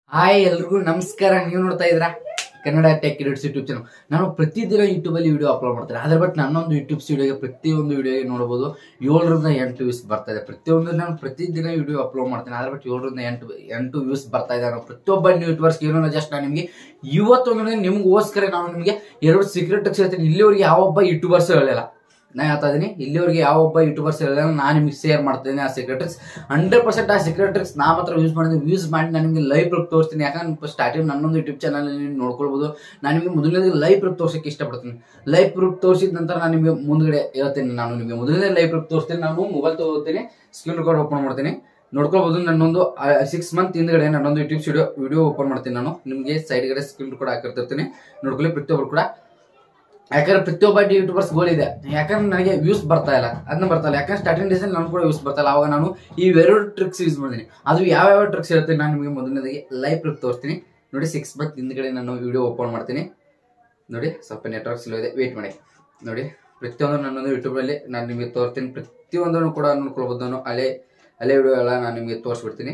hi ಎಲ್ರಿಗೂ ನಮಸ್ಕಾರ ನೀವು ನೋಡ್ತಾ ಇದ್ದೀರಾ Kannada tech kids YouTube channel ನಾನು ಪ್ರತಿದಿನ ಯೂಟ್ಯೂಬಲ್ಲಿ ವಿಡಿಯೋ ಅಪ್ಲೋಡ್ ಮಾಡ್ತೇನೆ ಅದ್ರ ಬಟ್ ನನ್ನೊಂದು ಯೂಟ್ಯೂಬ್ ವಿಡಿಯೋಗೆ ಪ್ರತಿಯೊಂದು ವಿಡಿಯೋಗೆ ನೋಡಬಹುದು ಏಳರಿಂದ ಎಂಟು ವ್ಯೂಸ್ ಬರ್ತಾ ಇದೆ ಪ್ರತಿಯೊಂದು ನಾನು ಪ್ರತಿದಿನ ವಿಡಿಯೋ ಅಪ್ಲೋಡ್ ಮಾಡ್ತೇನೆ ಅದ್ರ ಬಟ್ ಏಳರಿಂದ ಎಂಟು ಎಂಟು ವ್ಯೂಸ್ ಬರ್ತಾ ಇದೆ ನಾನು ಪ್ರತಿಯೊಬ್ಬ ಯೂಟ್ಯೂಬರ್ಸ್ ಏನೋ ಜಸ್ಟ್ ನಾನು ನಿಮಗೆ ಇವತ್ತೊಂದು ನಿಮ್ಗೋಸ್ಕರ ನಾನು ನಿಮಗೆ ಎರಡು ಸೀಕ್ರೆಟ್ ಹೇಳ್ತೀನಿ ಇಲ್ಲಿವರೆಗೆ ಯಾವೊಬ್ಬ ಯೂಟ್ಯೂಬರ್ಸ್ ಹೇಳಿಲ್ಲ ನಾ ಹೇಳ್ತಾ ಇದೀನಿ ಇಲ್ಲಿವರೆಗೆ ಯಾವೊಬ್ಬ ಯೂಟ್ಯೂಬರ್ಸ್ ಹೇಳಿಲ್ಲ ನಾನು ನಿಮಗೆ ಶೇರ್ ಮಾಡ್ತೇನೆ ಆ ಸೀಕ್ರೆಟ್ರಿಕ್ಸ್ ಹಂಡ್ರೆಡ್ ಪರ್ಸೆಂಟ್ ಆ ಸೀಕ್ರೆಟ್ರಿಕ್ಸ್ ನಾ ಮಾತ್ರ ಯೂಸ್ ಮಾಡಿದ್ರೆ ಯೂಸ್ ಮಾಡಿ ನಾನು ನಿಮಗೆ ಲೈವ್ ಪ್ರೂಫ್ ತೋರಿಸ್ತೀನಿ ಯಾಕಂದ್ರೆ ಸ್ಟಾರ್ಟಿಂಗ್ ನನ್ನೊಂದು ಯೂಟ್ಯೂಬ್ ಚಾನಲ್ ನೀವು ನೋಡ್ಕೊಳ್ಬೋದು ನಾನು ನಿಮಗೆ ಮೊದಲನೇ ಲೈವ್ ಪ್ರೂಫ್ ತೋರ್ಸಕ್ಕೆ ಇಷ್ಟಪಡ್ತೀನಿ ಲೈವ್ ಪ್ರೂಫ್ ತೋರಿಸಿದ ನಂತರ ನಾನು ನಿಮಗೆ ಮುಂದ್ಗಡೆ ಹೇಳ್ತೇನೆ ನಾನು ನಿಮಗೆ ಮೊದಲನೇ ಲೈವ್ ಪ್ರೂಫ್ ತೋರಿಸ್ತೀನಿ ನಾನು ಮೊಬೈಲ್ ತಗೋತೀನಿ ಸ್ಕ್ರೀನ್ ರೆಕಾರ್ಡ್ ಓಪನ್ ಮಾಡ್ತೀನಿ ನೋಡ್ಕೊಳ್ಬೋದು ನನ್ನೊಂದು ಸಿಕ್ಸ್ ಮಂತ್ ಹಿಂದ್ಗಡೆ ನನ್ನೊಂದು ಯೂಟ್ಯೂಬ್ ಸ್ಟುಡಿಯೋ ವಿಡಿಯೋ ಓಪನ್ ಮಾಡ್ತೀನಿ ನಾನು ನಿಮಗೆ ಸೈಡ್ಗಡೆ ಸ್ಕ್ರೀನ್ ರೆಕಾರ್ಡ್ ಹಾಕಿರ್ತಿರ್ತೀನಿ ನೋಡ್ಕೊಳ್ಳಿ ಪ್ರತಿಯೊಬ್ಬರು ಕೂಡ ಯಾಕಂದ್ರೆ ಪ್ರತಿಯೊಬ್ಬ ಯೂಟ್ಯೂಬರ್ಸ್ ಗೋಲ್ ಇದೆ ಯಾಕಂದ್ರೆ ನನಗೆ ವ್ಯೂಸ್ ಬರ್ತಾ ಇಲ್ಲ ಅದನ್ನ ಬರ್ತಾ ಇಲ್ಲ ಯಾಕಂದ್ರೆ ಸ್ಟಾರ್ಟಿಂಗ್ ಡೇಸ್ ನಾನು ಕೂಡ ವ್ಯೂಸ್ ಬರ್ತಾ ಇಲ್ಲ ಅವಾಗ ನಾನು ಈ ಎರಡು ಟ್ರಿಕ್ಸ್ ಯೂಸ್ ಮಾಡಿದ್ದೀನಿ ಅದು ಯಾವ ಯಾವ ಟ್ರಿಕ್ಸ್ ಹೇಳ್ತೀನಿ ನಾನು ನಿಮಗೆ ಮೊದಲನೇದಾಗಿ ಲೈವ್ ಪ್ರೂಫ್ ತೋರಿಸ್ತೀನಿ ನೋಡಿ ಸಿಕ್ಸ್ ಮಂತ್ ಹಿಂದ್ಗಡೆ ನಾನು ವಿಡಿಯೋ ಓಪನ್ ಮಾಡ್ತೀನಿ ನೋಡಿ ಸ್ವಲ್ಪ ನೆಟ್ವರ್ಕ್ ಸ್ಲೋ ಇದೆ ವೇಟ್ ಮಾಡಿ ನೋಡಿ ಪ್ರತಿಯೊಂದು ನನ್ನೊಂದು ಯೂಟ್ಯೂಬಲ್ಲಿ ನಾನು ನಿಮಗೆ ತೋರಿಸ್ತೀನಿ ಪ್ರತಿಯೊಂದನ್ನು ಕೂಡ ನೋಡ್ಕೊಳ್ಬೋದು ನಾನು ಹಳೆ ಹಳೆ ವಿಡಿಯೋ ಎಲ್ಲ ನಾನು ನಿಮಗೆ ತೋರಿಸ್ಬಿಡ್ತೀನಿ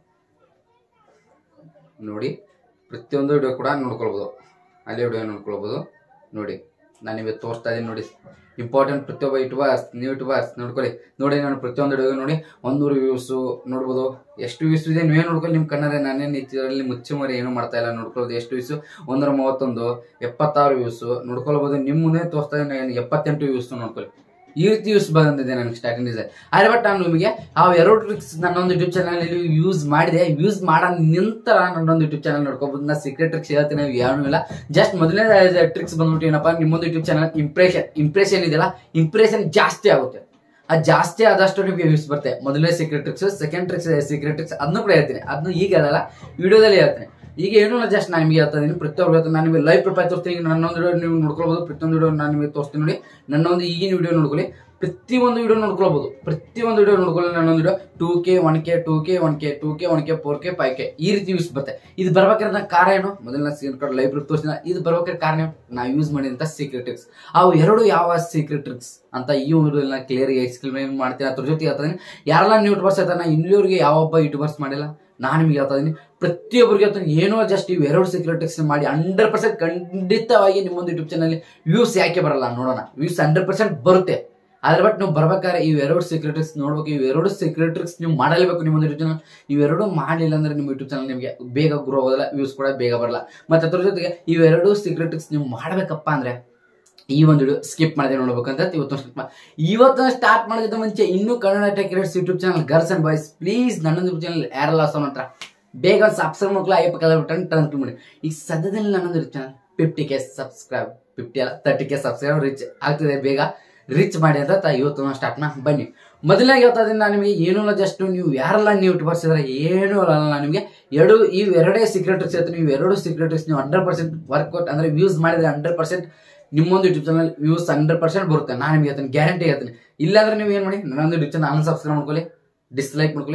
ನೋಡಿ ಪ್ರತಿಯೊಂದು ವಿಡಿಯೋ ಕೂಡ ನೋಡ್ಕೊಳ್ಬೋದು ಹಳೆ ವಿಡಿಯೋ ನೋಡ್ಕೊಳ್ಬೋದು ನೋಡಿ ನಾನು ನಿಮಗೆ ತೋರಿಸ್ತಾ ಇದ್ದೀನಿ ನೋಡಿ ಇಂಪಾರ್ಟೆಂಟ್ ಪ್ರತಿಯೊಬ್ಬ ಯೂಟ್ಯೂಬರ್ಸ್ ನೀವು ಯೂಟ್ಯೂಬರ್ಸ್ ನೋಡ್ಕೊಳ್ಳಿ ನೋಡಿ ನಾನು ಪ್ರತಿಯೊಂದು ವಿಡಿಯೋ ನೋಡಿ ಒಂದೂರು ವ್ಯೂಸು ನೋಡ್ಬೋದು ಎಷ್ಟು ವ್ಯೂಸ್ ಇದೆ ನೀವೇ ನೋಡ್ಕೊಳ್ಳಿ ನಿಮ್ಮ ಕಣ್ಣಲ್ಲಿ ನಾನೇನು ಇದರಲ್ಲಿ ಮುಚ್ಚುಮರಿ ಏನು ಮಾಡ್ತಾ ಇಲ್ಲ ನೋಡ್ಕೊಳ್ಳೋದು ಎಷ್ಟು ವ್ಯೂಸು ಒಂದರ ಮೂವತ್ತೊಂದು ಎಪ್ಪತ್ತಾರು ವ್ಯೂಸು ನೋಡ್ಕೊಳ್ಬೋದು ನಿಮ್ಮ ಮುಂದೆ ತೋರಿಸ್ತಾ ಇದ್ದೀನಿ ಎಪ್ಪತ್ತೆಂಟು ವ್ಯೂಸ್ ನೋಡ್ಕೊಳ್ಳಿ ಈ ರೀತಿ ಯೂಸ್ ಬಂದಿದೆ ನನಗೆ ಸ್ಟಾರ್ಟಿಂಗ್ ಡಿಸೈನ್ ಆದ್ರೆ ಬಟ್ ನಾನು ನಿಮಗೆ ಆ ಎರಡು ಟ್ರಿಕ್ಸ್ ನನ್ನೊಂದು ಯೂಟ್ಯೂಬ್ ಚಾನಲ್ ಯೂಸ್ ಮಾಡಿದೆ ಯೂಸ್ ಮಾಡೋ ನಂತರ ನನ್ನೊಂದು ಯೂಟ್ಯೂಬ್ ಚಾನಲ್ ನೋಡ್ಕೋಬಹುದು ನಾ ಸೀಕ್ರೆಟ್ ಟ್ರಿಕ್ಸ್ ಹೇಳ್ತೀನಿ ಏನೂ ಇಲ್ಲ ಜಸ್ಟ್ ಮೊದಲನೇ ಟ್ರಿಕ್ಸ್ ಬಂದ್ಬಿಟ್ಟು ಏನಪ್ಪ ನಿಮ್ಮೊಂದು ಯೂಟ್ಯೂಬ್ ಚಾನಲ್ ಇಂಪ್ರೆಷನ್ ಇಂಪ್ರೆಷನ್ ಇದೆಯಲ್ಲ ಇಂಪ್ರೆಷನ್ ಜಾಸ್ತಿ ಆಗುತ್ತೆ ಅದು ಜಾಸ್ತಿ ಆದಷ್ಟು ನಿಮಗೆ ವ್ಯೂಸ್ ಬರುತ್ತೆ ಮೊದಲನೇ secret tricks second tricks secret tricks ಅದನ್ನು ಕೂಡ ಹೇಳ್ತೀನಿ ಅದನ್ನು ಈಗ ಅದಲ್ಲ ವಿಡಿಯೋದಲ್ಲಿ ಹೇಳ್ತೀನಿ ಈಗ ಏನೂ ಇಲ್ಲ ಜಸ್ಟ್ ನಾನು ನಿಮಗೆ ಹೇಳ್ತಾ ಇದ್ದೀನಿ ಪ್ರತಿಯೊಬ್ಬರು ಹೇಳ್ತೀನಿ ನಾನು ನಿಮಗೆ ಲೈವ್ ಪ್ರೊಫೈಲ್ ತೋರಿಸ್ತೀನಿ ಈಗ ನನ್ನೊಂದು ವಿಡಿಯೋ ನೀವು ನೋಡ್ಕೊಳ್ಬೋದು ಪ್ರತಿಯೊಂದು ವಿಡಿಯೋ ನಾನು ನಿಮಗೆ ತೋರಿಸ್ತೀನಿ ನೋಡಿ ನನ್ನೊಂದು ಈಗಿನ ವಿಡಿಯೋ ನೋಡ್ಕೊಳ್ಳಿ ಪ್ರತಿಯೊಂದು ವಿಡಿಯೋ ನೋಡ್ಕೊಳ್ಬೋದು ಪ್ರತಿಯೊಂದು ವಿಡಿಯೋ ನೋಡ್ಕೊಳ್ಳಿ ನನ್ನೊಂದು video two K one K two K one K two K one K four K five K ಈ ರೀತಿ ಯೂಸ್ ಬರುತ್ತೆ ಇದು ಬರ್ಬೇಕಾದ್ರೆ ಕಾರಣ ಏನು ಮೊದಲನೇ ಸ್ಕ್ರೀನ್ ಕಾರ್ಡ್ ಲೈವ್ ಪ್ರೂಫ್ ತೋರಿಸಿದ ಇದು ಬರ್ಬೇಕಾದ್ರೆ ಕಾರಣ ಏನು ನಾವು ಯೂಸ್ ಮಾಡಿದಂಥ ಸೀಕ್ರೆಟ್ ಟ್ರಿಕ್ಸ್ ಅವು ಎರಡು ಯಾವ ಸೀಕ್ರೆಟ್ ಟ್ರಿಕ್ಸ್ ಅಂತ ಈ ವಿಡಿಯೋನ ಕ್ಲಿಯರ್ ಎಕ್ಸ್ಪ್ಲೇನ್ ಮಾಡ್ತೀನಿ ಅದ್ರ ಜೊತೆ ಹೇಳ್ತಾ ಇದೀನಿ ಯಾರೆಲ್ಲ ನೀವು ಯೂಟ್ಯೂಬರ್ಸ್ ಇರ್ತಾರೆ ನಾನು ಇಲ್ಲಿವರೆಗೆ ಯಾವೊಬ್ಬ ಯೂಟ್ಯೂಬರ್ಸ್ ಮಾಡಿಲ್ಲ ನಾನು ನಿಮಗೆ ಹೇಳ್ತಾ ಇದೀನಿ ಪ್ರತಿಯೊಬ್ಬರಿಗೆ ಹೇಳ್ತಾನೆ ಏನೋ ಜಸ್ಟ್ ಇವು ಎರಡು ಸೀಕ್ರೆಟ್ ಟ್ರಿಕ್ಸ್ ಮಾಡಿ ಹಂಡ್ರೆಡ್ ಪರ್ಸೆಂಟ್ ಖಂಡಿತವಾಗಿ ನಿಮ್ಮೊಂದು ಯೂಟ್ಯೂಬ್ ಚಾನಲ್ ವ್ಯೂಸ್ ಯಾಕೆ ಬರಲ್ಲ ನೋಡೋಣ ವ್ಯೂಸ್ ಹಂಡ್ರೆಡ್ ಪರ್ಸೆಂಟ್ ಬರುತ್ತೆ ಆದ್ರೆ ಬಟ್ ನೀವು ಬರ್ಬೇಕಾದ್ರೆ ಇವ್ ಎರಡು ಸೀಕ್ರೆಟ್ರಿಕ್ಸ್ ನೋಡ್ಬೇಕು ಇವ್ ಎರಡು ಸೀಕ್ರೆಟ್ರಿಕ್ಸ್ ನೀವು ಮಾಡಲೇಬೇಕು ನಿಮ್ಮ ಯೂಟ್ಯೂಬ್ ಚಾನಲ್ ಇವೆರಡು ಮಾಡಲಿಲ್ಲ ಅಂದ್ರೆ ನಿಮ್ಮ ಯೂಟ್ಯೂಬ್ ಚಾನಲ್ ನಿಮಗೆ ಬೇಗ ಗ್ರೋ ಆಗೋದಿಲ್ಲ ವ್ಯೂಸ್ ಕೂಡ ಬೇಗ ಬರಲ್ಲ ಮತ್ತೆ ಅದ್ರ ಜೊತೆಗೆ ಇವೆರಡು ಸೀಕ್ರೆಟ್ರಿಕ್ಸ್ ನೀವು ಮಾಡಬೇಕಪ್ಪ ಅಂದ್ರೆ ಈ ಒಂದು ವಿಡಿಯೋ ಸ್ಕಿಪ್ ಮಾಡಿದೆ ನೋಡ್ಬೇಕಂತ ಇವತ್ತು ಸ್ಕಿಪ್ ಇವತ್ತು ಸ್ಟಾರ್ಟ್ ಮಾಡೋದಕ್ಕೆ ಮುಂಚೆ ಇನ್ನೂ Kannada tech YouTube channel girls and boys please ನನ್ನ ಯೂಟ್ಯೂಬ್ ಚಾನಲ್ ಯಾರೆಲ್ಲ ಸೋನ್ ಹತ್ರ ಬೇಗ ಒಂದು ಸಬ್ಸ್ಕ್ರೈಬ್ ಮಾಡ್ಕೊಳ್ಳಿ ಐಪ ಕಲರ್ ಬಟನ್ ಟರ್ನ್ ಮಾಡಿ ಈಗ ಸದ್ಯದಲ್ಲಿ ನನ್ನೊಂದು channel fifty K subscribe fifty ಅಲ್ಲ ತರ್ಟಿ ಕೆ ಸಬ್ಸ್ಕ್ರೈಬ್ ರೀಚ್ ಆಗ್ತಿದೆ ಬೇಗ ರೀಚ್ ಮಾಡಿ ಅಂತ ತ- ಇವತ್ತು ನಾವು ಸ್ಟಾರ್ಟ್ ಮಾಡಿ ಬನ್ನಿ ಮೊದಲನೇ ಹೇಳ್ತಾ ಇದ್ದೀನಿ ನಾನು ನಿಮಗೆ ಏನೂ ಇಲ್ಲ ಜಸ್ಟ್ ನೀವು ಯಾರೆಲ್ಲ ನೀವು ಯೂಟ್ಯೂಬರ್ಸ್ ಇದ್ದಾರೆ ಏನೂ ಇಲ್ಲ ನಾನು ನಿಮಗೆ ಎರಡು ಈ ಎರಡೇ ಸೀಕ್ರೆಟ್ರಿಕ್ಸ್ ಹೇಳ್ತೀನಿ ನೀವು ಎರಡು ಸೀಕ್ರೆಟ್ರಿಕ್ಸ್ ನೀವು ಹಂಡ್ರೆಡ್ ಪರ್ಸೆಂಟ್ ವರ್ಕೌಟ್ ಅಂದ್ರೆ ಯೂಸ್ ಮಾಡಿದ್ರೆ ಹಂಡ್ರೆಡ್ ಪರ್ಸೆಂಟ್ ನಿಮ್ಮೊಂದು YouTube channel views hundred percent ಬರುತ್ತೆ ನಾನು ನಿಮಗೆ ಹೇಳ್ತೀನಿ ಗ್ಯಾರಂಟಿ ಹೇಳ್ತೀನಿ ಇಲ್ಲಾಂದ್ರೆ ನೀವು ಏನು ಮಾಡಿ ನನ್ನೊಂದು ಯೂಟ್ಯೂಬ್ ಚಾನಲ್ ಅನ್ಸಬ್ಸ್ಕ್ರೈಬ್ ಮಾಡ್ಕೊಳ್ಳಿ ಡಿಸ್ಲೈಕ್ ಮಾಡ್ಕೊಳ್ಳಿ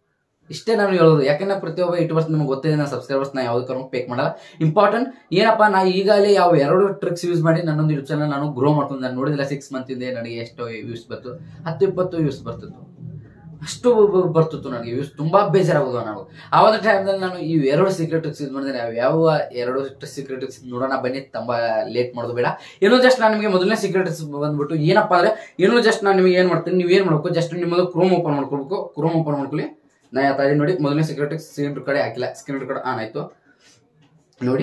ಇಷ್ಟೇ ನಾನು ಹೇಳೋದು ಯಾಕಂದ್ರೆ ಪ್ರತಿಯೊಬ್ಬ ಯೂಟ್ಯೂಬರ್ಸ್ ನಮ್ಗೆ ಗೊತ್ತಿದೆ ನಾನು ಸಬ್ಸ್ಕ್ರೈಬರ್ಸ್ ನಾ ಯಾವ್ದು ಕರ್ಮ ಪೇಕ್ ಮಾಡಲ್ಲ ಇಂಪಾರ್ಟೆಂಟ್ ಏನಪ್ಪ ನಾ ಈಗಾಗಲೇ ಯಾವ ಎರಡು ಟ್ರಿಕ್ಸ್ ಯೂಸ್ ಮಾಡಿ ನನ್ನೊಂದು ಯೂಟ್ಯೂಬ್ ಚಾನಲ್ ನಾನು ಗ್ರೋ ಮಾಡ್ತೀನಿ ನಾನು ನೋಡಿದಿಲ್ಲ ಸಿಕ್ಸ್ ಮಂತ್ ಇಂದ ನನಗೆ ಎಷ್ಟು ವ್ಯೂಸ್ ಬರ್ತು ಹತ್ತು ಇಪ್ಪತ್ತು ವ್ಯೂಸ್ ಬರ್ತಿತ್ತು ಅಷ್ಟು ಬ- ಬರ್ತಿತ್ತು ನನಗೆ ವ್ಯೂಸ್ ತುಂಬಾ ಬೇಜಾರಾಗೋದು ನಾವು ಆ ಒಂದು ಟೈಮ್ದಲ್ಲಿ ನಾನು ಈ ಎರಡು ಸೀಕ್ರೆಟ್ ಟ್ರಿಕ್ಸ್ ಯೂಸ್ ಮಾಡಿದ್ರೆ ಯಾವ ಎರಡು ಸೀಕ್ರೆಟ್ ಟ್ರಿಕ್ಸ್ ನೋಡೋಣ ಬನ್ನಿ ತುಂಬಾ ಲೇಟ್ ಮಾಡೋದು ಬೇಡ ಏನೋ ಜಸ್ಟ್ ನಾನು ನಿಮಗೆ ಮೊದಲನೇ ಸೀಕ್ರೆಟ್ ಟ್ರಿಕ್ಸ್ ಬಂದ್ಬಿಟ್ಟು ಏನಪ್ಪ ಅಂದ್ರೆ ಏನೋ ಜಸ್ಟ್ ನಾನು ನಿಮಗೆ ಏನು ಮಾಡ್ತೀನಿ ನೀವು ಏನು ಮಾಡ್ಬೇಕು ಜಸ್ಟ್ ನಿಮ್ಮದು ಕ್ರೋಮ್ ಓಪನ್ ಮಾಡ್ಕೊಳ್ಬೇಕು ಕ್ರೋಮ್ ಓಪನ್ ಮಾಡ್ಕೊಳ್ಳಿ ನಾ ಹೇಳ್ತಾ ಇದೀನಿ ನೋಡಿ ಮೊದಲನೇ ಸೀಕ್ರೆಟ್ ಸ್ಕ್ರೀನ್ ಕಡೆ ಹಾಕಿಲ್ಲ ಸ್ಕ್ರೀನ್ ಕಡೆ ಆನ್ ಆಯ್ತು ನೋಡಿ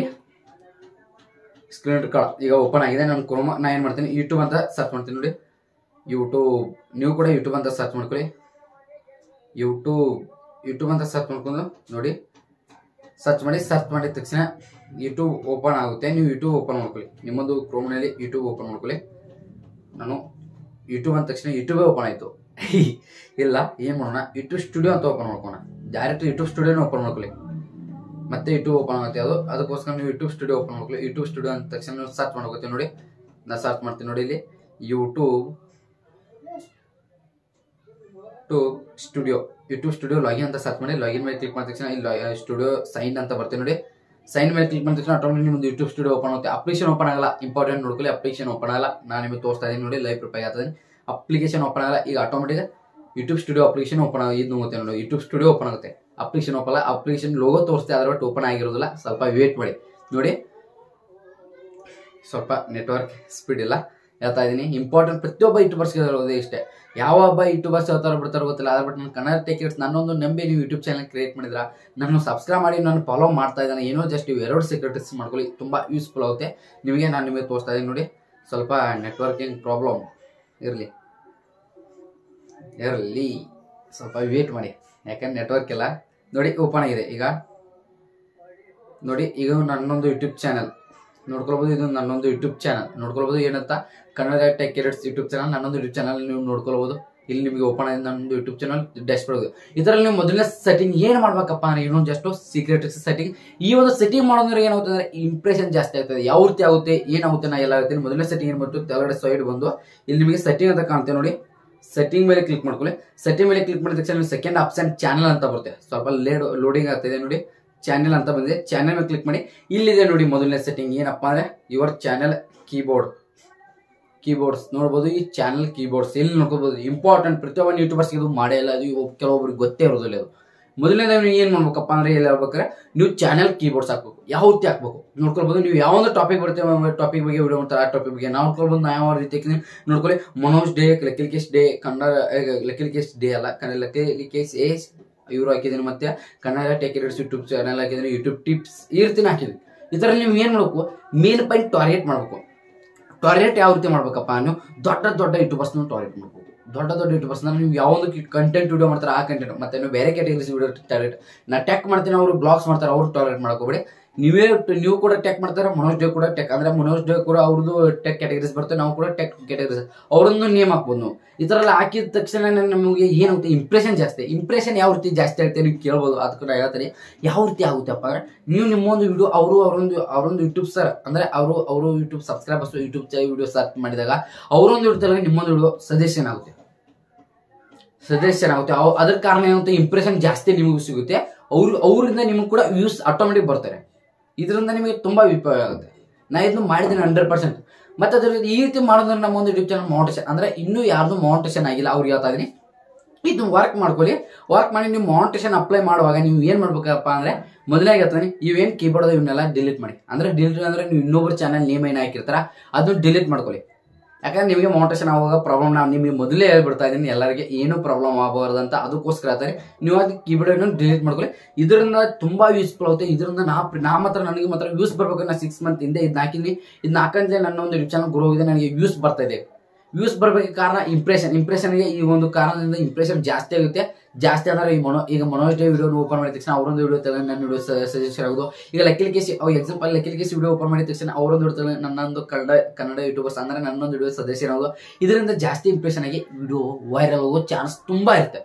ಸ್ಕ್ರೀನ್ ರೆಕಾರ್ಡ್ ಈಗ ಓಪನ್ ಆಗಿದೆ ನಾನು ಕ್ರೋಮ ನಾ ಏನು ಮಾಡ್ತೀನಿ ಯೂಟ್ಯೂಬ್ ಅಂತ ಸರ್ಚ್ ಮಾಡ್ತೀನಿ ನೋಡಿ ಯೂಟ್ಯೂಬ್ ನೀವು ಕೂಡ ಯೂಟ್ಯೂಬ್ ಅಂತ ಸರ್ಚ್ ಮಾಡ್ಕೊಳ್ಳಿ ಯೂಟ್ಯೂಬ್ ಯೂಟ್ಯೂಬ್ ಅಂತ ಸರ್ಚ್ ಮಾಡ್ಕೊಂಡು ನೋಡಿ ಸರ್ಚ್ ಮಾಡಿ ಸರ್ಚ್ ಮಾಡಿದ ತಕ್ಷಣ ಯೂಟ್ಯೂಬ್ ಓಪನ್ ಆಗುತ್ತೆ ನೀವು ಯೂಟ್ಯೂಬ್ ಓಪನ್ ಮಾಡ್ಕೊಳ್ಳಿ ನಿಮ್ಮದು ಕ್ರೋಮ್ನಲ್ಲಿ ಯೂಟ್ಯೂಬ್ ಓಪನ್ ಮಾಡ್ಕೊಳ್ಳಿ ನಾನು ಯೂಟ್ಯೂಬ್ ಅಂದ ತಕ್ಷಣ ಯೂಟ್ಯೂಬೇ ಓಪನ್ ಆಯಿತು ಇಲ್ಲ ಏನು ಮಾಡೋಣ ಯೂಟ್ಯೂಬ್ ಸ್ಟುಡಿಯೋ ಅಂತ ಓಪನ್ ಮಾಡ್ಕೋಣ ಡೈರೆಕ್ಟ್ ಯೂಟ್ಯೂಬ್ ಸ್ಟುಡಿಯೋನೇ ಓಪನ್ ಮಾಡ್ಕೊಳ್ಳಿ ಮತ್ತೆ ಯೂಟ್ಯೂಬ್ ಓಪನ್ ಆಗುತ್ತೆ ಅದು ಅದಕ್ಕೋಸ್ಕರ ನೀವು ಯೂಟ್ಯೂಬ್ ಸ್ಟುಡಿಯೋ ಓಪನ್ ಮಾಡ್ಕೊಳ್ಳಿ ಯೂಟ್ಯೂಬ್ ಸ್ಟುಡಿಯೋ ಅಂದ ತಕ್ಷಣ ನೀವು ಸರ್ಚ್ ಮಾಡ್ಕೋತೀವಿ ನೋಡಿ ನಾ ಸರ್ಚ್ ಮಾಡ್ತೀನಿ ನೋಡಿ ಇಲ್ಲಿ YouTube to studio YouTube studio login ಅಂತ ಸರ್ಚ್ ಮಾಡಿ ಲಾಗಿನ್ ಮೇಲೆ ಕ್ಲಿಕ್ ಮಾಡಿದ ತಕ್ಷಣ ಇಲ್ಲಿ ಸ್ಟುಡಿಯೋ ಸೈನ್ ಅಂತ ಬರ್ತೀವಿ ನೋಡಿ ಸೈನ್ ಮೇಲೆ ಕ್ಲಿಕ್ ಮಾಡಿದ ತಕ್ಷಣ ಆಟೋಮೆಟಿಕ್ ನಿಮ್ಮದು ಯೂಟ್ಯೂಬ್ ಸ್ಟುಡಿಯೋ ಓಪನ್ ಆಗುತ್ತೆ ಅಪ್ಲಿಕೇಶನ್ ಓಪನ್ ಆಗಲ್ಲ ಇಂಪಾರ್ಟೆಂಟ್ ನೋಡ್ಕೊಳ್ಳಿ ಅಪ್ಲಿಕೇಶನ್ ಓಪನ್ ಆಗಲ್ಲ ನಾನು ನಿಮಗೆ ತೋರಿಸ್ತಾ ಇದ್ದೀನಿ ನೋಡಿ ಲೈವ್ ಪ್ರಿಪೇರ್ ಆಗ್ತದೆ ಅಪ್ಲಿಕೇಶನ್ ಓಪನ್ ಆಗಲ್ಲ ಈಗ automatic YouTube studio application open ಆಗಿ ಇದು ನೋಗುತ್ತೆ ನೋಡಿ ಯೂಟ್ಯೂಬ್ ಸ್ಟುಡಿಯೋ ಓಪನ್ ಆಗುತ್ತೆ ಅಪ್ಲಿಕೇಶನ್ ಓಪನ್ ಅಪ್ಲಿಕೇಶನ್ ಲೋಗೋ ತೋರಿಸ್ತೆ ಅದ್ರ ಬಟ್ ಓಪನ್ ಆಗಿರೋದಿಲ್ಲ ಸ್ವಲ್ಪ ವೇಟ್ ಮಾಡಿ ನೋಡಿ ಸ್ವಲ್ಪ ನೆಟ್ವರ್ಕ್ ಸ್ಪೀಡ್ ಇಲ್ಲ ಹೇಳ್ತಾ ಇದ್ದೀನಿ ಇಂಪಾರ್ಟೆಂಟ್ ಪ್ರತಿಯೊಬ್ಬ ಯೂಟ್ಯೂಬರ್ಸ್ಗೆ ಇರೋದು ಇಷ್ಟೇ ಯಾವ ಒಬ್ಬ ಯೂಟ್ಯೂಬರ್ಸ್ ಹೇಳ್ತಾರೋ ಬಿಡ್ತಾರೋ ಗೊತ್ತಿಲ್ಲ ಅದ್ರ ಬಟ್ ನನ್ನ ಕನ್ನಡ ಟೇಕರ್ಸ್ ನನ್ನೊಂದು ನಂಬಿ ನೀವು ಯೂಟ್ಯೂಬ್ ಚಾನಲ್ ಕ್ರಿಯೇಟ್ ಮಾಡಿದ್ರ ನಾನು ಸಬ್ಸ್ಕ್ರೈಬ್ ಮಾಡಿ ನಾನು ಫಾಲೋ ಮಾಡ್ತಾ ಇದ್ದಾನೆ ಏನೋ ಜಸ್ಟ್ ಇವು ಎರಡು ಸೆಕ್ರೆಟರೀಸ್ ಮಾಡ್ಕೊಳ್ಳಿ ತುಂಬ ಯೂಸ್ಫುಲ್ ಆಗುತ್ತೆ ನಿಮಗೆ ನಾನು ನಿಮಗೆ ತೋರಿಸ್ತಾ ಇದ್ದೀನಿ ನೋಡಿ ಸ್ವಲ್ಪ ನೆಟ್ವರ್ಕಿಂಗ್ ಪ್ರಾಬ್ಲಮ್ ಇರಲಿ ಇರಲಿ ಸ್ವಲ್ಪ ವೇಟ್ ಮಾಡಿ ಯಾಕಂದ್ರೆ ನೆಟ್ವರ್ಕ್ ಇಲ್ಲ ನೋಡಿ ಓಪನ್ ಆಗಿದೆ ಈಗ ನೋಡಿ ಈಗ ನನ್ನೊಂದು ಯೂಟ್ಯೂಬ್ ಚಾನಲ್ ನೋಡ್ಕೊಳ್ಬೋದು ಇದು ನನ್ನೊಂದು ಯೂಟ್ಯೂಬ್ ಚಾನಲ್ ನೋಡ್ಕೊಳ್ಬೋದು ಏನಂತ ಕನ್ನಡ ಟೆಕ್ ಕೆರೆಟ್ಸ್ ಯೂಟ್ಯೂಬ್ ಚಾನಲ್ ನನ್ನೊಂದು ಯೂಟ್ಯೂಬ್ ಚಾನಲ್ ನೀವು ನೋಡ್ಕೊಳ್ಬೋದು ಇಲ್ಲಿ ನಿಮಗೆ ಓಪನ್ ಆಗಿದೆ ನನ್ನೊಂದು ಯೂಟ್ಯೂಬ್ ಚಾನಲ್ ಡ್ಯಾಶ್ ಬೋರ್ಡ್ ಇದರಲ್ಲಿ ನೀವು ಮೊದಲನೇ ಸೆಟ್ಟಿಂಗ್ ಏನು ಮಾಡ್ಬೇಕಪ್ಪ ಅಂದ್ರೆ ಇನ್ನೊಂದು ಜಸ್ಟ್ ಸೀಕ್ರೆಟ್ ಸೆಟ್ಟಿಂಗ್ ಈ ಒಂದು ಸೆಟ್ಟಿಂಗ್ ಮಾಡೋದ್ರೆ ಏನಾಗುತ್ತೆ ಅಂದ್ರೆ ಇಂಪ್ರೆಷನ್ ಜಾಸ್ತಿ ಆಗ್ತದೆ ಯಾವ ರೀತಿ ಆಗುತ್ತೆ ಏನಾಗುತ್ತೆ ನಾ ಎಲ್ಲ ಹೇಳ್ತೀನಿ ಮೊದಲನೇ ಸೆಟ್ಟಿಂಗ್ ಏನು ಬಂತು ಕೆಳಗಡೆ ಸೈಡ್ ಬಂದು ಇಲ್ಲಿ ನಿಮಗೆ ಸೆಟ್ಟಿಂಗ್ ಅಂತ ಕಾಣುತ್ತೆ ನೋಡಿ ಸೆಟ್ಟಿಂಗ್ ಮೇಲೆ ಕ್ಲಿಕ್ ಮಾಡ್ಕೊಳ್ಳಿ ಸೆಟ್ಟಿಂಗ್ ಮೇಲೆ ಕ್ಲಿಕ್ ಮಾಡಿದ ತಕ್ಷಣ ಸೆಕೆಂಡ್ ಆಪ್ಷನ್ ಚಾನಲ್ ಅಂತ ಬರುತ್ತೆ ಸ್ವಲ್ಪ ಲೇಡ್ ಲೋಡಿಂಗ್ ಆಗ್ತಿದೆ ನೋಡಿ ಚಾನೆಲ್ ಅಂತ ಬಂದಿದೆ ಚಾನೆಲ್ ಮೇಲೆ ಕ್ಲಿಕ್ ಮಾಡಿ ಇಲ್ಲಿದೆ ನೋಡಿ ಮೊದಲನೇ ಸೆಟ್ಟಿಂಗ್ ಏನಪ್ಪಾ ಅಂದ್ರೆ ಯುವರ್ ಚಾನೆಲ್ ಕೀಬೋರ್ಡ್ ಕೀಬೋರ್ಡ್ಸ್ ನೋಡ್ಬೋದು ಈ ಚಾನಲ್ ಕೀಬೋರ್ಡ್ಸ್ ಎಲ್ಲಿ ನೋಡ್ಕೋಬಹುದು ಇಂಪಾರ್ಟೆಂಟ್ ಪ್ರತಿಯೊಬ್ಬ ಯೂಟ್ಯೂಬರ್ಸ್ ಇದು ಮಾಡೇ ಇಲ್ಲ ಅದು ಇವ್ ಕೆಲವೊಬ್ರಿಗೆ ಗೊತ್ತೇ ಇರೋದಿಲ್ಲ ಇದು ಮೊದಲನೇದಾಗಿ ನೀವು ಏನು ಮಾಡ್ಬೇಕಪ್ಪ ಅಂದ್ರೆ ಎಲ್ಲಿ ಹೇಳ್ಬೇಕಾದ್ರೆ ನೀವು ಚಾನಲ್ ಕೀಬೋರ್ಡ್ಸ್ ಹಾಕ್ಬೇಕು ಯಾವ ರೀತಿ ಹಾಕ್ಬೇಕು ನೋಡ್ಕೊಳ್ಬೋದು ನೀವು ಯಾವ ಒಂದು ಟಾಪಿಕ್ ಬರ್ತೇವೆ ಟಾಪಿಕ್ ಬಗ್ಗೆ ವಿಡಿಯೋ ಮಾಡ್ತಾರೆ ಆ ಟಾಪಿಕ್ ಬಗ್ಗೆ ನಾವು ನೋಡ್ಕೊಳ್ಬೋದು ನಾವು ಯಾವ ರೀತಿ ಹಾಕಿದ್ರೆ ನೋಡ್ಕೊಳ್ಳಿ ಮನೋಜ್ ಡೇ ಲಕಿಲ್ಕೇಶ್ ಡೇ ಕನ್ನಡ ಲಕಿಲ್ಕೇಶ್ ಡೇ ಅಲ್ಲ ಕನ್ನಡ ಲಕಿಲ್ಕೇಶ್ ಏಸ್ ಇವರು ಹಾಕಿದ್ದೀನಿ ಮತ್ತೆ ಕನ್ನಡ ಟೆಕ್ ಯೂಟ್ಯೂಬ್ ಚಾನಲ್ ಹಾಕಿದ್ದೀನಿ ಯೂಟ್ಯೂಬ್ ಟಿಪ್ಸ್ ಈ ರೀತಿನ ಹಾಕಿದ್ವಿ ಇದರಲ್ಲಿ ನೀವು ಏನು ಮಾಡಬೇಕು ಮೇನ್ ಪಾಯಿಂಟ್ ಟಾರ್ಗೆಟ್ ಮಾಡಬೇಕು ಟಾರ್ಗೆಟ್ ಯಾವ ರೀತಿ ಮಾಡ್ಬೇಕಪ್ಪ ನೀವು ದೊಡ್ಡ ದೊಡ್ಡ ಯೂಟ್ಯೂಬರ್ಸ್ನ ಟಾರ್ಗೆಟ್ ಮಾಡ್ಬೇಕು ದೊಡ್ಡ ದೊಡ್ಡ ಯೂಟ್ಯೂಬರ್ಸ್ನ ನೀವು ಯಾವ್ದು ಕಂಟೆಂಟ್ ವಿಡಿಯೋ ಮಾಡ್ತಾರೆ ಆ ಕಂಟೆಂಟ್ ಮತ್ತೆ ನೀವು ಬೇರೆ ಕ್ಯಾಟಗರೀಸ್ ವಿಡಿಯೋ ಟಾರ್ಗೆಟ್ ನಾ ಟೆಕ್ ಮಾಡ್ತೀನಿ ಅವರು ಬ್ಲಾಗ್ಸ್ ಮಾಡ್ತಾರೆ ಅವ್ರು ಟಾರ್ಗೆಟ್ ಮಾಡ್ಕೋಬೇಡಿ ನೀವೇ ನೀವು ಕೂಡ ಟೆಕ್ ಮಾಡ್ತಾರೆ ಮನೋಜ್ ಡೇ ಕೂಡ ಟೆಕ್ ಅಂದ್ರೆ ಮನೋಜ್ ಡೇ ಕೂಡ ಅವ್ರದ್ದು ಟೆಕ್ ಕ್ಯಾಟಗರೀಸ್ ಬರುತ್ತೆ ನಾವು ಕೂಡ ಟೆಕ್ ಕ್ಯಾಟಗರೀಸ್ ಅವರನ್ನು ನೇಮ್ ಹಾಕ್ಬೋದು ನಾವು ಈ ಥರ ಎಲ್ಲ ಹಾಕಿದ ತಕ್ಷಣ ನಮಗೆ ಏನಾಗುತ್ತೆ ಇಂಪ್ರೆಷನ್ ಜಾಸ್ತಿ ಇಂಪ್ರೆಷನ್ ಯಾವ ರೀತಿ ಜಾಸ್ತಿ ಆಗುತ್ತೆ ನೀವು ಕೇಳ್ಬೋದು ಅದಕ್ಕೆ ನಾ ಹೇಳ್ತೀನಿ ಯಾವ ರೀತಿ ಆಗುತ್ತಪ್ಪ ಅಂದ್ರೆ ನೀವು ನಿಮ್ಮೊಂದು ವಿಡಿಯೋ ಅವರು ಅವರೊಂದು ಅವರೊಂದು ಯೂಟ್ಯೂಬ್ ಸರ್ ಅಂದ್ರೆ ಅವರು ಅವರು YouTube subscribers YouTube video search ಮಾಡಿದಾಗ ಅವರೊಂದು ವಿಡಿಯೋ ನಿಮ್ಮೊಂದು ವಿಡಿಯೋ ಸಜೆಷನ್ ಆಗುತ್ತೆ ಸಜೆಷನ್ ಆಗುತ್ತೆ ಅವ್ ಅದ್ರ ಕಾರಣ ಏನಾಗುತ್ತೆ ಇಂಪ್ರೆಷನ್ ಜಾಸ್ತಿ ನಿಮಗೂ ಸಿಗುತ್ತೆ ಅವ್ರು ಅವರಿಂದ ನಿಮ್ಗೆ ಕೂಡ ವ್ಯೂಸ್ ಆಟೋಮೆಟಿಕ್ ಬರ್ತಾರೆ ಇದರಿಂದ ನಿಮಗೆ ತುಂಬಾ ಉಪಯೋಗ ಆಗುತ್ತೆ ನಾ ಇದನ್ನು ಮಾಡಿದ್ದೀನಿ ಹಂಡ್ರೆಡ್ ಪರ್ಸೆಂಟ್ ಮತ್ತೆ ಅದ್ರ ಈ ರೀತಿ ಮಾಡೋದ್ರೆ ನಮ್ಮ ಒಂದು ಯೂಟ್ಯೂಬ್ ಚಾನಲ್ ಮೌಂಟೇಶನ್ ಅಂದ್ರೆ ಇನ್ನೂ ಯಾರ್ದು ಮೌಂಟೇಶನ್ ಆಗಿಲ್ಲ ಅವ್ರಿಗೆ ಹೇಳ್ತಾ ಇದೀನಿ ಇದು ವರ್ಕ್ ಮಾಡ್ಕೊಳ್ಳಿ ವರ್ಕ್ ಮಾಡಿ ನೀವು ಮೌಂಟೇಶನ್ ಅಪ್ಲೈ ಮಾಡುವಾಗ ನೀವು ಏನ್ ಮಾಡ್ಬೇಕಪ್ಪ ಅಂದ್ರೆ ಮೊದಲೇ ಹೇಳ್ತಾನೆ ಇವೇನ್ ಕೀಬೋರ್ಡ್ ಇವನ್ನೆಲ್ಲ ಡಿಲೀಟ್ ಮಾಡಿ ಅಂದ್ರೆ ಡಿಲೀಟ್ ಅಂದ್ರೆ ನೀವು ಇನ್ನೊಬ್ಬರ ಚಾನಲ್ ನೇಮ್ ಏನು ಹಾಕಿರ್ತಾರ ಅದನ್ನ ಡಿಲೀಟ್ ಮಾಡ್ಕೊಳ್ಳಿ ಯಾಕಂದ್ರೆ ನಿಮಗೆ ಮೌಂಟೇಶನ್ ಆಗುವಾಗ ಪ್ರಾಬ್ಲಮ್ ನಾನು ನಿಮಗೆ ಮೊದಲೇ ಹೇಳ್ಬಿಡ್ತಾ ಇದ್ದೀನಿ ಎಲ್ಲರಿಗೆ ಏನೂ ಪ್ರಾಬ್ಲಮ್ ಆಗಬಾರ್ದು ಅಂತ ಅದಕ್ಕೋಸ್ಕರ ಹೇಳ್ತಾರೆ ನೀವು ಅದು ಕೀಬೋರ್ಡ್ ಡಿಲೀಟ್ ಮಾಡ್ಕೊಳ್ಳಿ ಇದರಿಂದ ತುಂಬಾ ಯೂಸ್ಫುಲ್ ಆಗುತ್ತೆ ಇದರಿಂದ ನಾ ನಾ ಮಾತ್ರ ನನಗೆ ಮಾತ್ರ ಯೂಸ್ ಬರ್ಬೇಕು ನಾ ಸಿಕ್ಸ್ ಮಂತ್ ಹಿಂದೆ ಇದನ್ನ ಹಾಕಿನಿ ಇದನ್ನ ಹಾಕಂದ್ರೆ ನನ್ನ ಒಂದು ಯೂಟ್ಯೂಬ್ ಚಾನಲ್ ಗ್ರೋ ಆಗಿದೆ ನನಗೆ ಯೂಸ್ ಬರ್ತಾ ಇದೆ ವ್ಯೂಸ್ ಬರ್ಬೇಕು ಕಾರಣ ಇಂಪ್ರೆಷನ್ ಇಂಪ್ರೆಷನ್ಗೆ ಈ ಒಂದು ಕಾರಣದಿಂದ ಇಂಪ್ರೆಷನ್ ಜಾಸ್ತಿ ಆಗುತ್ತೆ ಜಾಸ್ತಿ ಅಂದ್ರೆ ಈ ಮನೋ ಈಗ ಮನೋಜ್ ಡೇ ವಿಡಿಯೋ ಓಪನ್ ಮಾಡಿದ ತಕ್ಷಣ ಅವರೊಂದು ವಿಡಿಯೋ ತಗೊಂಡು ನನ್ನ ವಿಡಿಯೋ ಸಜೆಷನ್ ಆಗೋದು ಈಗ ಲಕ್ಕಿಲ್ ಕೇಸಿ ಅವ್ ಎಕ್ಸಾಂಪಲ್ ಲಕ್ಕಿಲ್ ಕೇಸಿ ವಿಡಿಯೋ ಓಪನ್ ಮಾಡಿದ ತಕ್ಷಣ ಅವರೊಂದು ವಿಡಿಯೋ ತಗೊಂಡು ನನ್ನೊಂದು ಕನ್ನಡ ಕನ್ನಡ ಯೂಟ್ಯೂಬರ್ಸ್ ಅಂದ್ರೆ ನನ್ನೊಂದು ವಿಡಿಯೋ ಸಜೆಷನ್ ಆಗೋದು ಇದರಿಂದ ಜಾಸ್ತಿ ಇಂಪ್ರೆಷನ್ ಆಗಿ ವಿಡಿಯೋ ವೈರಲ್ ಆಗೋ ಚಾನ್ಸ್ ತುಂಬಾ ಇರುತ್ತೆ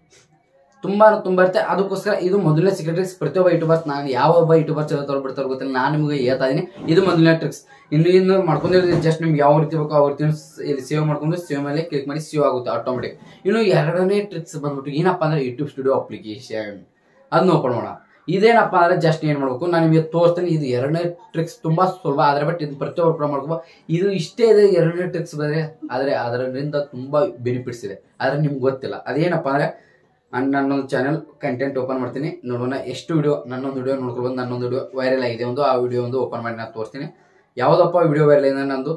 ತುಂಬಾ ತುಂಬಾ ಇರುತ್ತೆ ಅದಕ್ಕೋಸ್ಕರ ಇದು ಮೊದಲನೇ ಸೀಕ್ರೆಟ್ರಿಕ್ಸ್ ಪ್ರತಿಯೊಬ್ಬ ಯೂಟ್ಯೂಬರ್ಸ್ ನಾನು ಯಾವ ಒಬ್ಬ ಯೂಟ್ಯೂಬರ್ ಚಲೋ ಬಿಡ್ತಾರೋ ಗೊತ್ತಿಲ್ಲ ನಾನು ನಿಮಗೆ ಹೇಳ್ತಾ ಇದೀನಿ ಇದು ಮೊದಲನೇ ಟ್ರಿಕ್ಸ್ ಇನ್ನು ಇನ್ನು ಮಾಡ್ಕೊಂಡಿರೋದು ಜಸ್ಟ್ ನಿಮ್ಗೆ ಯಾವ ರೀತಿ ಬೇಕೋ ಆ ರೀತಿ ಇಲ್ಲಿ ಸೇವ್ ಮಾಡ್ಕೊಂಡು ಸೇವ್ ಮೇಲೆ ಕ್ಲಿಕ್ ಮಾಡಿ ಸೇವ್ ಆಗುತ್ತೆ ಆಟೋಮೆಟಿಕ್ ಇನ್ನು ಎರಡನೇ ಟ್ರಿಕ್ಸ್ ಬಂದ್ಬಿಟ್ಟು ಏನಪ್ಪಾ ಅಂದ್ರೆ ಯೂಟ್ಯೂಬ್ ಸ್ಟುಡಿಯೋ ಅಪ್ಲಿಕೇಶನ್ ಅದನ್ನ ಓಪನ್ ಮಾಡೋಣ ಇದೇನಪ್ಪ ಅಂದ್ರೆ ಜಸ್ಟ್ ಏನ್ ಮಾಡ್ಬೇಕು ನಾನು ನಿಮಗೆ ತೋರಿಸ್ತೀನಿ ಇದು ಎರಡನೇ ಟ್ರಿಕ್ಸ್ ತುಂಬಾ ಸುಲಭ ಆದ್ರೆ ಬಟ್ ಇದು ಪ್ರತಿಯೊಬ್ಬರು ಮಾಡ್ಕೋ ಇದು ಇಷ್ಟೇ ಇದೆ ಎರಡನೇ ಟ್ರಿಕ್ಸ್ ಬಂದ್ರೆ ಆದ್ರೆ ಅದರಿಂದ ತುಂಬಾ ಬೆನಿಫಿಟ್ಸ್ ಇದೆ ಆದ್ರೆ ನಿಮ್ಗೆ ಗೊತ್ತಿಲ್ಲ ಅದೇನಪ್ಪ ಅಂದ್ರೆ ನಾನು ನನ್ನೊಂದು ಚಾನಲ್ ಕಂಟೆಂಟ್ ಓಪನ್ ಮಾಡ್ತೀನಿ ನೋಡೋಣ ಎಷ್ಟು ವಿಡಿಯೋ ನನ್ನೊಂದು ವಿಡಿಯೋ ನೋಡ್ಕೊಳ್ಬೋದು ನನ್ನೊಂದು ವಿಡಿಯೋ ವೈರಲ್ ಆಗಿದೆ ಒಂದು ಆ ವಿಡಿಯೋ ಒಂದು ಓಪನ್ ಮಾಡಿ ನಾನು ತೋರಿಸ್ತೀನಿ ಯಾವುದಪ್ಪ ವಿಡಿಯೋ ವೈರಲ್ ಆಗಿದೆ ನಂದು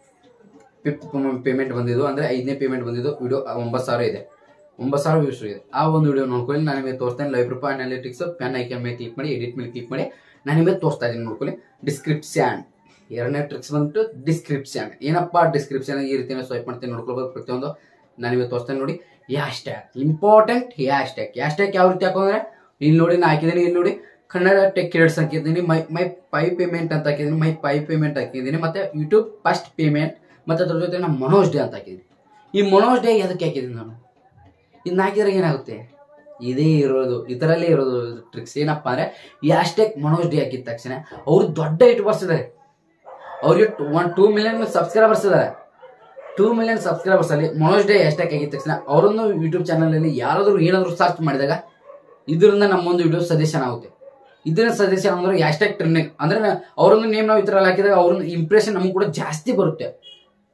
ಫಿಫ್ತ್ ಪೇಮೆಂಟ್ ಬಂದಿದ್ದು ಅಂದರೆ ಐದನೇ ಪೇಮೆಂಟ್ ಬಂದಿದ್ದು ವಿಡಿಯೋ ಒಂಬತ್ತು ಸಾವಿರ ಇದೆ ಒಂಬತ್ತು ಸಾವಿರ ವ್ಯೂಸ್ ಇದೆ ಆ ಒಂದು ವಿಡಿಯೋ ನೋಡ್ಕೊಳ್ಳಿ ನಾನು ನಿಮಗೆ ತೋರಿಸ್ತೇನೆ ಲೈವ್ ರೂಪಾಯಿ ಅನಾಲಿಟಿಕ್ಸ್ ಪೆನ್ ಐಕನ್ ಮೇಲೆ ಕ್ಲಿಕ್ ಮಾಡಿ ಎಡಿಟ್ ಮೇಲೆ ಕ್ಲಿಕ್ ಮಾಡಿ ನಾನು ನಿಮಗೆ ತೋರಿಸ್ತಾ ಇದ್ದೀನಿ ನೋಡ್ಕೊಳ್ಳಿ ಡಿಸ್ಕ್ರಿಪ್ಷನ್ ಎರಡನೇ ಟ್ರಿಕ್ಸ್ ಬಂದ್ಬಿಟ್ಟು ಡಿಸ್ಕ್ರಿಪ್ಷನ್ ಏನಪ್ಪ ಡಿಸ್ಕ್ರಿಪ್ಷನ್ ಈ ರೀತಿ ಸ್ವೈಪ್ ಮಾಡ್ತೀನಿ ನೋಡ್ಕೊಳ್ಬೋದು ಪ್ರತಿಯೊಂದು ನಾನು ನಿಮಗೆ ತೋರಿಸ್ತೇನೆ ನೋಡಿ hashtag important hashtag hashtag ಯಾವ ರೀತಿ ಹಾಕೋದ್ರೆ ಇಲ್ಲಿ ನೋಡಿ ನಾನು ಹಾಕಿದ್ದೀನಿ ಇಲ್ಲಿ ನೋಡಿ ಕನ್ನಡ ಟೆಕ್ ಕಿರೇಟ್ಸ್ ಹಾಕಿದ್ದೀನಿ ಮೈ ಮೈ ಪೈ ಪೇಮೆಂಟ್ ಅಂತ ಹಾಕಿದ್ದೀನಿ ಮೈ ಪೈ ಪೇಮೆಂಟ್ ಹಾಕಿದ್ದೀನಿ ಮತ್ತೆ ಯೂಟ್ಯೂಬ್ ಫಸ್ಟ್ ಪೇಮೆಂಟ್ ಮತ್ತೆ ಅದ್ರ ಜೊತೆ ನಾನು ಮನೋಜ್ ಡೇ ಅಂತ ಹಾಕಿದ್ದೀನಿ ಈ ಮನೋಜ್ ಡೇ ಎದಕ್ಕೆ ಹಾಕಿದ್ದೀನಿ ನಾನು ಇದನ್ನ ಹಾಕಿದ್ರೆ ಏನಾಗುತ್ತೆ ಇದೇ ಇರೋದು ಇದರಲ್ಲೇ ಇರೋದು ಟ್ರಿಕ್ಸ್ ಏನಪ್ಪಾ ಅಂದ್ರೆ ಹ್ಯಾಶ್ ಟ್ಯಾಗ್ ಮನೋಜ್ ಡೇ ಹಾಕಿದ ತಕ್ಷಣ ಅವ್ರು ದೊಡ್ಡ ಯೂಟ್ಯೂಬರ್ಸ್ ಇದ್ದಾರೆ ಅವ್ರಿಗೆ ಒನ್ ಟೂ ಮಿಲಿಯನ್ ಸಬ್ಸ್ಕ್ರೈಬರ್ಸ್ ಇದ್ದಾರೆ ಟೂ ಮಿಲಿಯನ್ ಸಬ್ಸ್ಕ್ರೈಬರ್ಸ್ ಅಲ್ಲಿ ಮನೋಜ್ ಡೇ ಹ್ಯಾಶ್ಟ್ಯಾಗ್ ಆಗಿದ ತಕ್ಷಣ ಅವರನ್ನು ಯೂಟ್ಯೂಬ್ ಚಾನಲ್ ಅಲ್ಲಿ ಯಾರಾದರೂ ಏನಾದರೂ ಸರ್ಚ್ ಮಾಡಿದಾಗ ಇದರಿಂದ ನಮ್ಮೊಂದು ವಿಡಿಯೋ ಸಜೆಷನ್ ಆಗುತ್ತೆ ಇದನ್ನ ಸಜೆಷನ್ ಅಂದ್ರೆ ಹ್ಯಾಶ್ಟ್ಯಾಗ್ ಟ್ರೆಂಡಿಂಗ್ ಅಂದ್ರೆ ಅವರೊಂದು ನೇಮ್ ನಾವು ಈ ಥರ ಹಾಕಿದಾಗ ಅವ್ರೊಂದು ಇಂಪ್ರೆಷನ್ ನಮ್ಗೆ ಕೂಡ ಜಾಸ್ತಿ ಬರುತ್ತೆ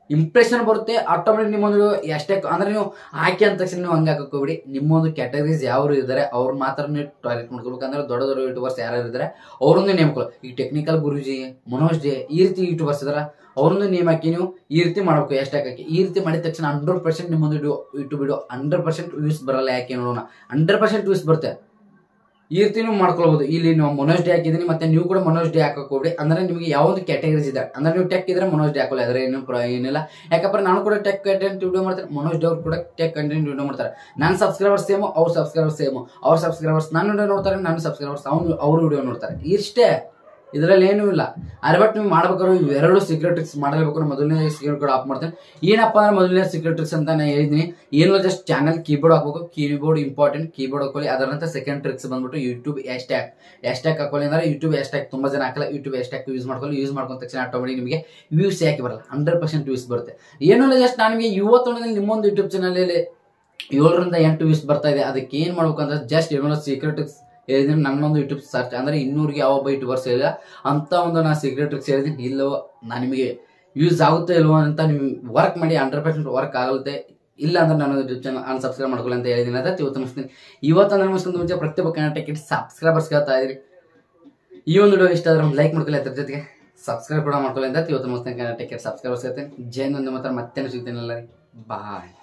ಇಂಪ್ರೆಷನ್ ಬರುತ್ತೆ ಆಟೋಮೆಟಿಕ್ ನಿಮ್ಮೊಂದು ಎಷ್ಟೇ ಅಂದ್ರೆ ನೀವು ಆಯ್ಕೆ ಅಂದ ತಕ್ಷಣ ನೀವು ಹಂಗೆ ಹಾಕೋಬಿಡಿ ನಿಮ್ಮೊಂದು ಕ್ಯಾಟಗರೀಸ್ ಯಾರು ಇದ್ದಾರೆ ಅವ್ರು ಮಾತ್ರ ನೀವು ಟಾರ್ಗೆಟ್ ಮಾಡ್ಕೋಬೇಕು ಅಂದ್ರೆ ದೊಡ್ಡ ದೊಡ್ಡ ಯೂಟ್ಯೂಬರ್ಸ್ ಯಾರು ಇದ್ದಾರೆ ಅವ್ರನ್ನೇ ನೇಮಕೊಳ್ಳಿ ಈಗ ಟೆಕ್ನಿಕಲ್ ಗುರುಜಿ ಮನೋಜ್ ಜೆ ಈ ರೀತಿ ಯೂಟ್ಯೂಬರ್ಸ್ ಇದಾರೆ ಅವ್ರನ್ನ ನೇಮ್ ಹಾಕಿ ನೀವು ಈ ರೀತಿ ಮಾಡ್ಬೇಕು ಎಷ್ಟು ಹಾಕಿ ಈ ರೀತಿ ಮಾಡಿದ ತಕ್ಷಣ ಹಂಡ್ರೆಡ್ ಪರ್ಸೆಂಟ್ ನಿಮ್ಮೊಂದು video YouTube video hundred percent views ಬರಲ್ಲ ಯಾಕೆ ನೋಡೋಣ ಹಂಡ್ರೆಡ್ ಪರ್ಸೆಂಟ್ ವ್ಯೂಸ್ ಬರುತ್ತೆ ಈ ರೀತಿ ನೀವು ಮಾಡ್ಕೊಳ್ಬಹುದು ಇಲ್ಲಿ ನೀವು ಮನೋಜ್ ಡೇ ಹಾಕಿದೀನಿ ಮತ್ತೆ ನೀವು ಕೂಡ ಮನೋಜ್ ಡೇ ಹಾಕಕ್ ಹೋಗ್ರಿ ಅಂದ್ರೆ ನಿಮಗೆ ಯಾವ್ದು ಕ್ಯಾಟಗರೀಸ್ ಇದೆ ಅಂದ್ರೆ ನೀವು ಟೆಕ್ ಇದ್ರೆ ಮನೋಜ್ ಡೇ ಹಾಕೊಳ್ಳಿ ಅದ್ರ ಏನು ಪ್ರ- ಏನಿಲ್ಲ ಯಾಕಪ್ಪ ನಾನು ಕೂಡ ಟೆಕ್ ಕಂಟೆಂಟ್ ವಿಡಿಯೋ ಮಾಡ್ತಾರೆ ಮನೋಜ್ ಡೇ ಅವ್ರು ಕೂಡ ಟೆಕ್ ಕಂಟೆಂಟ್ ವಿಡಿಯೋ ಮಾಡ್ತಾರೆ ನನ್ನ ಸಬ್ಸ್ಕ್ರೈಬರ್ಸ್ ಸೇಮು ಅವ್ರ ಸಬ್ಸ್ಕ್ರೈಬರ್ಸ್ ಸೇಮು ಅವ್ರ ಸಬ್ಸ್ಕ್ರೈಬರ್ಸ್ ನನ್ನ ವಿಡಿಯೋ ನೋಡ್ತಾರೆ ನನ್ನ ಸಬ್ಸ್ಕ್ರೈಬರ್ಸ್ ಅವ್ನು ಅವ್ರ ವಿಡಿಯೋ ನೋಡ್ತಾರೆ ಇಷ್ಟೇ ಇದರಲ್ಲಿ ಏನೂ ಇಲ್ಲ ಅರೆ ಬಟ್ ನೀವು ಮಾಡ್ಬೇಕಾದ್ರೆ ಇವೆರಡು ಸೀಕ್ರೆಟ್ ಟ್ರಿಕ್ಸ್ ಮಾಡಲೇಬೇಕು ನಾನು ಮೊದಲನೇ ಸೀಕ್ರೆಟ್ ಕೂಡ ಆಫ್ ಮಾಡ್ತೇನೆ ಏನಪ್ಪ ಅಂದ್ರೆ ಮೊದಲನೇ ಸೀಕ್ರೆಟ್ ಟ್ರಿಕ್ಸ್ ಅಂತ ನಾನು ಹೇಳಿದ್ದೀನಿ ಏನು ಜಸ್ಟ್ ಚಾನಲ್ ಕೀಬೋರ್ಡ್ ಹಾಕ್ಬೇಕು ಕೀಬೋರ್ಡ್ ಇಂಪಾರ್ಟೆಂಟ್ ಕೀಬೋರ್ಡ್ ಹಾಕೊಳ್ಳಿ ಅದರ ನಂತರ ಸೆಕೆಂಡ್ ಟ್ರಿಕ್ಸ್ ಬಂದ್ಬಿಟ್ಟು YouTube S tag S tag ಹಾಕೊಳ್ಳಿ ಅಂದ್ರೆ ಯೂಟ್ಯೂಬ್ ಎಸ್ ಟ್ಯಾಗ್ ತುಂಬ ಜನ ಹಾಕಲ್ಲ ಯೂಟ್ಯೂಬ್ ಎಸ್ ಟ್ಯಾಗ್ ಯೂಸ್ ಮಾಡ್ಕೊಳ್ಳಿ ಯೂಸ್ ಮಾಡ್ಕೊಂಡ ತಕ್ಷಣ ಆಟೋಮೆಟಿಕ್ ನಿಮಗೆ ವ್ಯೂಸ್ ಯಾಕೆ ಬರಲ್ಲ ಹಂಡ್ರೆಡ್ ಪರ್ಸೆಂಟ್ ವ್ಯೂಸ್ ಬರುತ್ತೆ ಏನೂ ಇಲ್ಲ ಜಸ್ಟ್ ನಾನು ನಿಮಗೆ ಇವತ್ತು ನಿಮ್ಮೊಂದು ಯೂಟ್ಯೂಬ್ ಚಾನಲಲ್ಲಿ ಏಳರಿಂದ ಎಂಟು ವ್ಯೂಸ್ ಬರ್ತಾ ಇದೆ ಅದಕ್ಕೆ ಏನು ಮಾಡ್ಬೇಕು ಅಂದ್ರೆ ಜಸ್ಟ್ ಏನೋ ಸೀಕ್ರೆಟ್ ಟ್ರಿಕ್ಸ್ ಹೇಳಿದ್ರೆ ನನ್ನೊಂದು ಯೂಟ್ಯೂಬ್ ಸರ್ಚ್ ಅಂದ್ರೆ ಇನ್ನೂರಿಗೆ ಯಾವ ಒಬ್ಬ ಯೂಟ್ಯೂಬರ್ಸ್ ಇಲ್ಲ ಅಂತ ಒಂದು ನಾನು ಸೀಕ್ರೆಟ್ ಟ್ರಿಕ್ಸ್ ಹೇಳಿದ್ದೀನಿ ಇಲ್ಲವೋ ನಾನು ನಿಮಗೆ ಯೂಸ್ ಆಗುತ್ತೆ ಇಲ್ವೋ ಅಂತ ನೀವು ವರ್ಕ್ ಮಾಡಿ ಹಂಡ್ರೆಡ್ ಪರ್ಸೆಂಟ್ ವರ್ಕ್ ಆಗುತ್ತೆ ಇಲ್ಲ ಅಂದ್ರೆ ನಾನು ಯೂಟ್ಯೂಬ್ ಚಾನಲ್ ಅನ್ಸಬ್ಸ್ಕ್ರೈಬ್ ಮಾಡ್ಕೊಳ್ಳಿ ಅಂತ ಹೇಳಿದ್ದೀನಿ ಅಂತ ಇವತ್ತು ಮುಗಿಸ್ತೀನಿ ಇವತ್ತು ಅಂದ್ರೆ ಮುಗಿಸ್ಕೊಂಡು ಮುಂಚೆ ಪ್ರತಿಯೊಬ್ಬ ಕನ್ನಡ ಸಬ್ಸ್ಕ್ರೈಬರ್ಸ್ ಕೇಳ್ತಾ ಇದ್ರಿ ಈ ಒಂದು ವಿಡಿಯೋ ಇಷ್ಟ ಆದ್ರೆ ಒಂದು ಲೈಕ್ ಮಾಡ್ಕೊಳ್ಳಿ ಅದ್ರ ಜೊತೆಗೆ ಸಬ್ಸ್ಕ್ರೈಬ್ ಕೂಡ ಮಾಡ್ಕೊಳ್ಳಿ ಅಂತ ಇವತ್ತು ಮುಗಿಸ್ತೀನಿ ಕನ್ನಡ ಟಿಕೆಟ್ ಸಬ್ಸ್ಕ್ರೈಬರ್ಸ್ ಹೇಳ್ತೇನೆ ಜೈನ್ ಒಂದು ಮಾತ್ರ ಮತ್ತೆ ಸಿಗ್ತೇನೆ ಎಲ್ಲರಿಗೆ ಬಾಯ್